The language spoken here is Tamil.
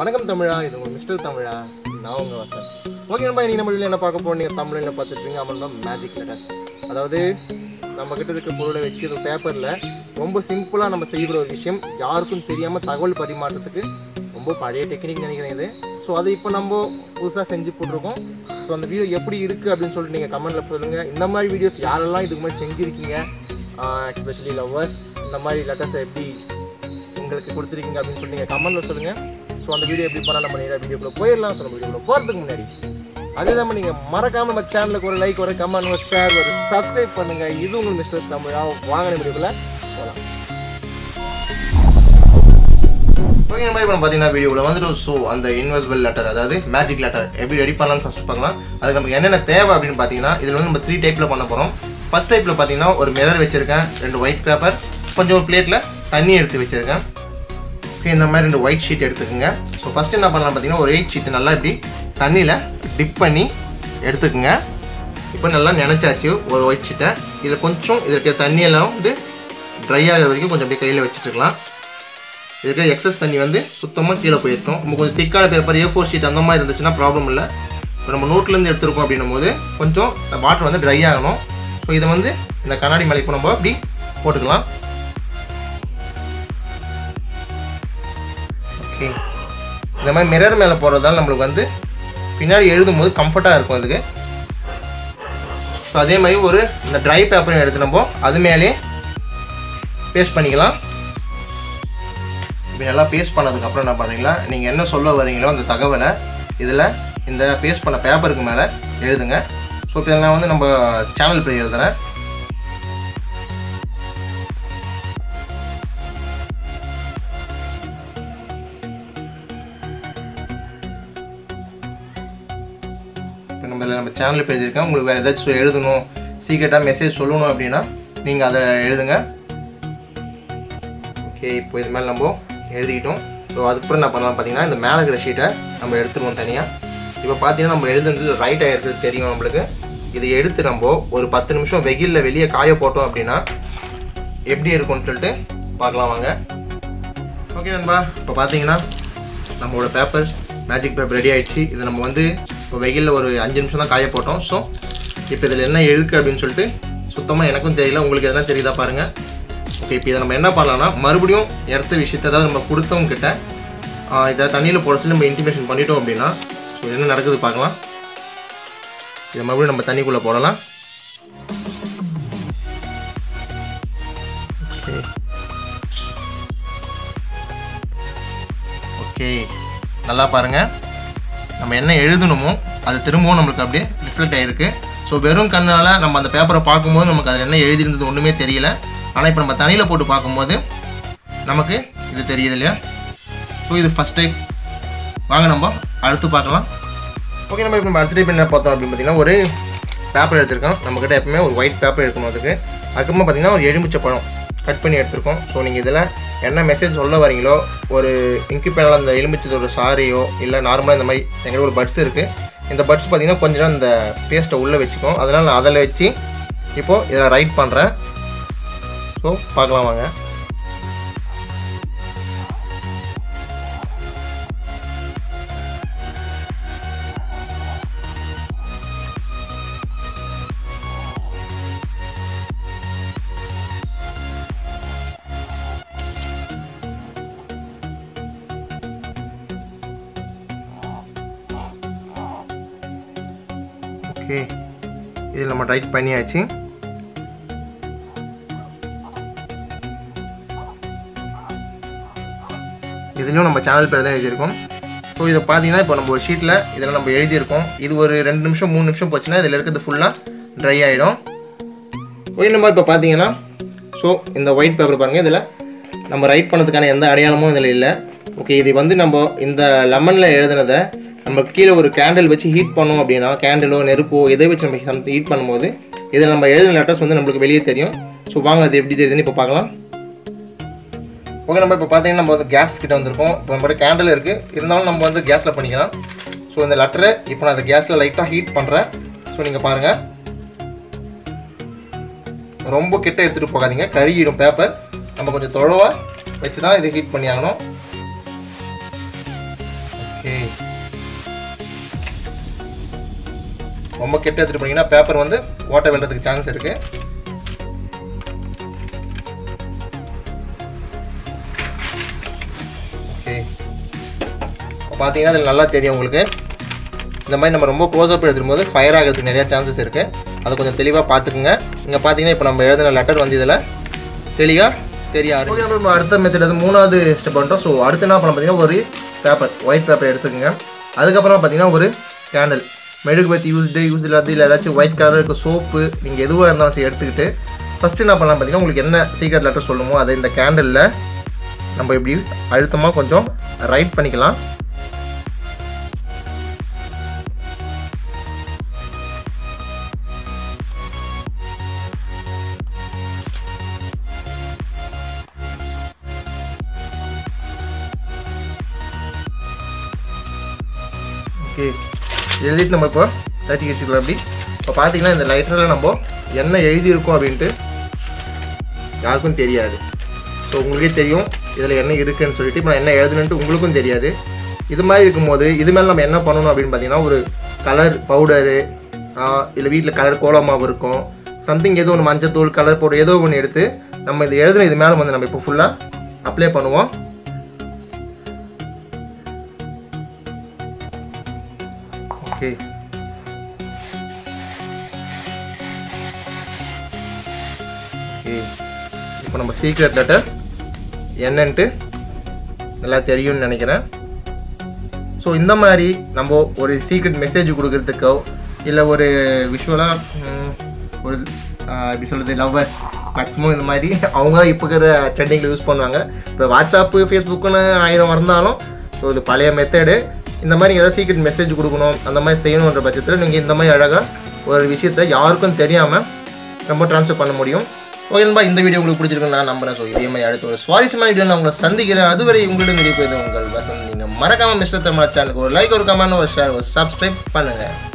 வணக்கம் தமிழா இது உங்கள் மிஸ்டர் தமிழா நான் உங்கள் வசன் ஓகே நம்ம இன்னைக்கு நம்ம வீடியோ என்ன பார்க்க போகிறோம் நீங்கள் தமிழில் பார்த்துருப்பீங்க அப்புறம் தான் மேஜிக் லெட்டர்ஸ் அதாவது நம்ம கிட்ட இருக்க பொருளை வச்சு ஒரு பேப்பரில் ரொம்ப சிம்பிளாக நம்ம செய்யக்கூடிய ஒரு விஷயம் யாருக்கும் தெரியாமல் தகவல் பரிமாற்றத்துக்கு ரொம்ப பழைய டெக்னிக் நினைக்கிறேன் இது ஸோ அதை இப்போ நம்ம புதுசாக செஞ்சு போட்டிருக்கோம் ஸோ அந்த வீடியோ எப்படி இருக்குது அப்படின்னு சொல்லிட்டு நீங்கள் கமெண்ட்டில் சொல்லுங்கள் இந்த மாதிரி வீடியோஸ் யாரெல்லாம் இதுக்கு முன்னாடி செஞ்சுருக்கீங்க எஸ்பெஷலி லவ்வர்ஸ் இந்த மாதிரி லெட்டர்ஸை எப்படி உங்களுக்கு கொடுத்துருக்கீங்க அப்படின்னு சொல்லி நீங்கள் கமெண்ட்டில் சொல்லுங்கள் ஸோ அந்த வீடியோ எப்படி பண்ணால் நம்ம நேராக வீடியோக்குள்ளே போயிடலாம் ஸோ நம்ம வீடியோக்குள்ளே போகிறதுக்கு முன்னாடி அதே தான் நீங்கள் மறக்காமல் நம்ம சேனலுக்கு ஒரு லைக் ஒரு கமெண்ட் ஒரு ஷேர் ஒரு சப்ஸ்கிரைப் பண்ணுங்கள் இது உங்கள் மிஸ்டர் தமிழா வாங்க நம்ம வீடியோக்குள்ளே போகலாம் ஓகே நம்ம இப்போ பார்த்தீங்கன்னா வீடியோவில் வந்துட்டு ஸோ அந்த இன்வெஸ்பிள் லெட்டர் அதாவது மேஜிக் லெட்டர் எப்படி ரெடி பண்ணலாம்னு ஃபஸ்ட் பார்க்கலாம் அதுக்கு நமக்கு என்னென்ன தேவை அப்படின்னு பார்த்தீங்கன்னா இதில் வந்து நம்ம த்ரீ டைப்பில் பண்ண போகிறோம் ஃபர்ஸ்ட் டைப்பில் பார்த்தீங்கன்னா ஒரு மிரர் வச்சுருக்கேன் ரெண்டு ஒயிட் பேப்பர் கொஞ்சம் ஒரு பிளேட்டில் தண்ணி எடுத்து வச்சுருக்கேன் ஓகே இந்த மாதிரி ரெண்டு ஒயிட் ஷீட் எடுத்துக்கோங்க ஸோ ஃபஸ்ட்டு என்ன பண்ணலாம் பார்த்தீங்கன்னா ஒரு ஒயிட் ஷீட்டு நல்லா இப்படி தண்ணியில் டிப் பண்ணி எடுத்துக்கோங்க இப்போ நல்லா நினச்சாச்சு ஒரு ஒயிட் ஷீட்டை இதில் கொஞ்சம் இதில் இருக்கிற தண்ணியெல்லாம் வந்து ட்ரை ஆகிற வரைக்கும் கொஞ்சம் அப்படியே கையில் வச்சுட்டுருக்கலாம் இருக்கிற எக்ஸஸ் தண்ணி வந்து சுத்தமாக கீழே போயிருக்கும் நம்ம கொஞ்சம் திக்கான பேப்பர் ஏ ஃபோர் ஷீட் அந்த மாதிரி இருந்துச்சுன்னா ப்ராப்ளம் இல்லை இப்போ நம்ம நோட்லேருந்து எடுத்துருக்கோம் அப்படின்னும் போது கொஞ்சம் வாட்டர் வந்து ட்ரை ஆகணும் ஸோ இதை வந்து இந்த கண்ணாடி மேலே இப்போ நம்ம அப்படி போட்டுக்கலாம் ஓகே இந்த மாதிரி மிரர் மேலே போடுறதால நம்மளுக்கு வந்து பின்னாடி எழுதும் போது கம்ஃபர்ட்டாக இருக்கும் இதுக்கு ஸோ அதே மாதிரி ஒரு இந்த ட்ரை பேப்பரையும் எடுத்து நம்ம அது மேலே பேஸ்ட் பண்ணிக்கலாம் இப்படி நல்லா பேஸ்ட் பண்ணதுக்கப்புறம் என்ன பண்ணுறீங்களா நீங்கள் என்ன சொல்ல வரீங்களோ அந்த தகவலை இதில் இந்த பேஸ்ட் பண்ண பேப்பருக்கு மேலே எழுதுங்க ஸோ இப்போ நான் வந்து நம்ம சேனல் பேர் எழுதுறேன் இப்போ நம்ம இதில் நம்ம சேனல் பேர் எழுதியிருக்கேன் உங்களுக்கு வேறு ஏதாச்சும் எழுதணும் சீக்கிரட்டாக மெசேஜ் சொல்லணும் அப்படின்னா நீங்கள் அதை எழுதுங்க ஓகே இப்போ இது மேலே நம்ம எழுதிக்கிட்டோம் ஸோ அதுக்கப்புறம் என்ன பண்ணலாம் பார்த்தீங்கன்னா இந்த மேலே இருக்கிற ஷீட்டை நம்ம எடுத்துருவோம் தனியாக இப்போ பார்த்தீங்கன்னா நம்ம எழுதுனது ரைட் ஆகிருக்கிறது தெரியும் நம்மளுக்கு இதை எடுத்து நம்ம ஒரு பத்து நிமிஷம் வெயிலில் வெளியே காய போட்டோம் அப்படின்னா எப்படி இருக்கும்னு சொல்லிட்டு பார்க்கலாம் வாங்க ஓகே நண்பா இப்போ பார்த்தீங்கன்னா நம்மளோட பேப்பர் மேஜிக் பேப்பர் ரெடி ஆயிடுச்சு இது நம்ம வந்து இப்போ வெயிலில் ஒரு அஞ்சு நிமிஷம் தான் காய போட்டோம் ஸோ இப்போ இதில் என்ன இருக்கு அப்படின்னு சொல்லிட்டு சுத்தமாக எனக்கும் தெரியல உங்களுக்கு எதனா தெரியுதா பாருங்கள் ஓகே இப்போ இதை நம்ம என்ன பண்ணலாம்னா மறுபடியும் எடுத்த விஷயத்தை அதாவது நம்ம கொடுத்தவங்க கிட்ட ஆஹ் இதை தண்ணியில் போட சொல்லி நம்ம இன்டிமேஷன் பண்ணிட்டோம் அப்படின்னா ஸோ என்ன நடக்குது பார்க்கலாம் இதை மறுபடியும் நம்ம தண்ணிக்குள்ளே போடலாம் ஓகே ஓகே நல்லா பாருங்கள் நம்ம என்ன எழுதணுமோ அது திரும்பவும் நம்மளுக்கு அப்படியே ரிஃப்ளெக்ட் ஆகிருக்கு ஸோ வெறும் கண்ணால் நம்ம அந்த பேப்பரை பார்க்கும்போது நமக்கு அதில் என்ன எழுதியிருந்தது ஒன்றுமே தெரியல ஆனால் இப்போ நம்ம தண்ணியில் போட்டு பார்க்கும்போது நமக்கு இது தெரியுது இல்லையா ஸோ இது ஃபஸ்ட் டைப் வாங்க நம்ம அடுத்து பார்க்கலாம் ஓகே நம்ம இப்போ நம்ம அடுத்த டைப் என்ன பார்த்தோம் அப்படின்னு பார்த்தீங்கன்னா ஒரு பேப்பர் எடுத்திருக்கோம் நம்மக்கிட்ட எப்பவுமே ஒரு ஒயிட் பேப்பர் எடுக்கணும் அதுக்கு அதுக்கப்புறமா பார்த்தீங்கன்னா ஒரு எலுமிச்சை பழம் கட் பண்ணி எடுத்திருக்கோம் ஸோ நீங்கள் இதில் என்ன மெசேஜ் சொல்ல வரீங்களோ ஒரு இங்கு பேனால் அந்த எலுமிச்சத்தோட சாரியோ இல்லை நார்மலாக இந்த மாதிரி எங்கிட்ட ஒரு பட்ஸ் இருக்குது இந்த பட்ஸ் பார்த்தீங்கன்னா கொஞ்ச நேரம் இந்த பேஸ்ட்டை உள்ளே வச்சுக்கோம் அதனால் நான் அதில் வச்சு இப்போது இதில் ரைட் பண்ணுறேன் ஸோ பார்க்கலாம் வாங்க ஓகே இதில் நம்ம ரைட் பண்ணியாச்சு இதுலேயும் நம்ம சேனல் பேர் தான் எழுதியிருக்கோம் ஸோ இதை பார்த்தீங்கன்னா இப்போ நம்ம ஒரு ஷீட்டில் இதில் நம்ம எழுதியிருக்கோம் இது ஒரு ரெண்டு நிமிஷம் மூணு நிமிஷம் போச்சுன்னா இதில் இருக்கிறது ஃபுல்லாக ட்ரை ஆகிடும் ஓகே நம்ம இப்போ பார்த்தீங்கன்னா ஸோ இந்த ஒயிட் பேப்பர் பாருங்கள் இதில் நம்ம ரைட் பண்ணதுக்கான எந்த அடையாளமும் இதில் இல்லை ஓகே இது வந்து நம்ம இந்த லெமனில் எழுதுனதை நம்ம கீழே ஒரு கேண்டில் வச்சு ஹீட் பண்ணோம் அப்படின்னா கேண்டிலோ நெருப்போ எதை வச்சு நம்ம ஹீட் பண்ணும்போது இதில் நம்ம எழுதின லெட்டர்ஸ் வந்து நம்மளுக்கு வெளியே தெரியும் ஸோ வாங்க அது எப்படி தெரியுதுன்னு இப்போ பார்க்கலாம் ஓகே நம்ம இப்போ பார்த்தீங்கன்னா நம்ம வந்து கேஸ் கிட்ட வந்திருக்கோம் இப்போ நம்மளோட கேண்டில் இருக்குது இருந்தாலும் நம்ம வந்து கேஸில் பண்ணிக்கலாம் ஸோ இந்த லெட்டரை இப்போ நான் அந்த கேஸில் லைட்டாக ஹீட் பண்ணுறேன் ஸோ நீங்கள் பாருங்கள் ரொம்ப கிட்ட எடுத்துகிட்டு போகாதீங்க கருகிடும் பேப்பர் நம்ம கொஞ்சம் தொழவாக வச்சு தான் இது ஹீட் பண்ணி ஆகணும் ஓகே ரொம்ப கெட்ட எடுத்துட்டு போனீங்கன்னா பேப்பர் வந்து ஓட்ட வெல்றதுக்கு சான்ஸ் இருக்கு ஓகே பார்த்தீங்கன்னா அதில் நல்லா தெரியும் உங்களுக்கு இந்த மாதிரி நம்ம ரொம்ப க்ளோஸ்அப் எடுத்துக்கும் போது ஃபயர் ஆகிறதுக்கு நிறைய சான்சஸ் இருக்குது அதை கொஞ்சம் தெளிவாக பார்த்துக்குங்க இங்கே பார்த்தீங்கன்னா இப்போ நம்ம எழுதின லெட்டர் வந்து இதில் தெளிவாக தெரியாது ஓகே நம்ம அடுத்த மெத்தட் வந்து மூணாவது ஸ்டெப் பண்ணிட்டோம் ஸோ அடுத்து என்ன பண்ண பார்த்தீங்கன்னா ஒரு பேப்பர் ஒயிட் பேப்பர் எடுத்துக்கோங்க அதுக்கப்புறம் பார்த்தீங்கன்னா ஒரு கேண்டில் மெழுகுபத்தி யூஸ்டு யூஸ் இல்லாத இல்லை ஏதாச்சும் ஒயிட் கலர் இருக்க சோப்பு நீங்கள் எதுவாக இருந்தாலும் சரி எடுத்துக்கிட்டு ஃபஸ்ட்டு என்ன பண்ணலாம் பார்த்தீங்கன்னா உங்களுக்கு என்ன சீக்ரெட் லெட்டர் சொல்லுமோ அதை இந்த கேண்டலில் நம்ம இப்படி அழுத்தமாக கொஞ்சம் ரைட் பண்ணிக்கலாம் ஓகே எழுதிட்டு நம்ம இப்போ தட்டி வச்சுக்கலாம் அப்படி இப்போ பார்த்தீங்கன்னா இந்த லைட்டரில் நம்ம என்ன எழுதியிருக்கோம் அப்படின்ட்டு யாருக்கும் தெரியாது ஸோ உங்களுக்கே தெரியும் இதில் என்ன இருக்குன்னு சொல்லிட்டு இப்போ நான் என்ன எழுதுனுன்ட்டு உங்களுக்கும் தெரியாது இது மாதிரி இருக்கும்போது இது மேலே நம்ம என்ன பண்ணணும் அப்படின்னு பார்த்தீங்கன்னா ஒரு கலர் பவுடரு இல்லை வீட்டில் கலர் கோலமாவு இருக்கும் சம்திங் ஏதோ ஒன்று மஞ்சத்தூள் கலர் பவுடர் ஏதோ ஒன்று எடுத்து நம்ம இது எழுதுன இது மேலே வந்து நம்ம இப்போ ஃபுல்லாக அப்ளை பண்ணுவோம் ஓகே ஓகே இப்போ நம்ம சீக்ரெட் லெட்டர் என்னன்ட்டு நல்லா தெரியும்னு நினைக்கிறேன் ஸோ இந்த மாதிரி நம்ம ஒரு சீக்ரெட் மெசேஜ் கொடுக்கறதுக்கோ இல்லை ஒரு விஷுவலாக ஒரு ஆஹ், எப்படி சொல்கிறது லவ்வர்ஸ் மேக்ஸிமம் இந்த மாதிரி அவங்க இப்போ இருக்கிற ட்ரெண்டிங்கில் யூஸ் பண்ணுவாங்க இப்போ வாட்ஸ்அப்பு ஃபேஸ்புக்குன்னு ஆயிரம் வந்தாலும் ஸோ இது பழைய மெத்தடு இந்த மாதிரி ஏதாவது சீக்ரெட் மெசேஜ் கொடுக்கணும் அந்த மாதிரி செய்யணுன்ற பட்சத்தில் நீங்கள் இந்த மாதிரி அழகாக ஒரு விஷயத்தை யாருக்கும் தெரியாமல் ரொம்ப ட்ரான்ஸ்ஃபர் பண்ண முடியும் ஓகே நண்பா இந்த வீடியோ உங்களுக்கு பிடிச்சிருக்குன்னு நான் நம்புறேன் ஸோ இதே மாதிரி அடுத்த ஒரு சுவாரஸ்யமான வீடியோ நான் உங்களை சந்திக்கிறேன் அதுவரை உங்களிடம் வெளியே போய்து உங்கள் வசந்த் நீங்கள் மறக்காமல் மிஸ்டர் தமிழ் சேனலுக்கு ஒரு லைக் ஒரு கமெண்ட் ஒரு ஷேர் ஒரு சப்ஸ்கிரைப் பண்ணுங்கள்